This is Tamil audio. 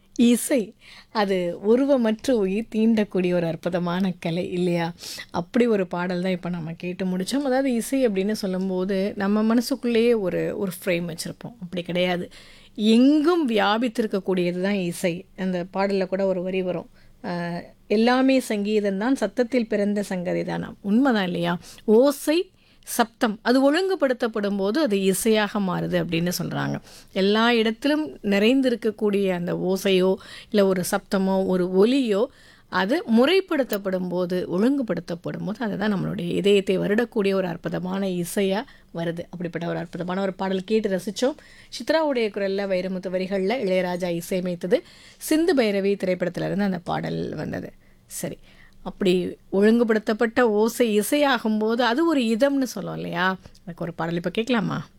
இசை அது உருவமற்ற உயிர் தீண்டக்கூடிய ஒரு அற்புதமான கலை இல்லையா அப்படி ஒரு பாடல் தான் இப்போ நம்ம கேட்டு முடித்தோம் அதாவது இசை அப்படின்னு சொல்லும்போது நம்ம மனசுக்குள்ளேயே ஒரு ஒரு ஃப்ரேம் வச்சுருப்போம் அப்படி கிடையாது எங்கும் வியாபித்திருக்கக்கூடியது தான் இசை அந்த பாடலில் கூட ஒரு வரி வரும் அஹ், எல்லாமே சங்கீதம் தான் சத்தத்தில் பிறந்த சங்கதி தானாம் உண்மைதான் இல்லையா ஓசை சப்தம் அது ஒழுங்குபடுத்தப்படும் போது அது இசையாக மாறுது அப்படின்னு சொல்கிறாங்க எல்லா இடத்திலும் நிறைந்திருக்கக்கூடிய அந்த ஓசையோ இல்லை ஒரு சப்தமோ ஒரு ஒலியோ அது முறைப்படுத்தப்படும் போது ஒழுங்குபடுத்தப்படும் போது அதுதான் நம்மளுடைய இதயத்தை வருடக்கூடிய ஒரு அற்புதமான இசையாக வருது அப்படிப்பட்ட ஒரு அற்புதமான ஒரு பாடல் கேட்டு ரசித்தோம் சித்ராவுடைய குரலில் வைரமுத்து வரிகளில் இளையராஜா இசையமைத்தது சிந்து பைரவி திரைப்படத்திலிருந்து அந்த பாடல் வந்தது சரி அப்படி ஒழுங்குபடுத்தப்பட்ட ஓசை இசையாகும்போது அது ஒரு இதம்னு சொல்லும் இல்லையா அதுக்கு ஒரு பாடல் இப்போ கேட்கலாமா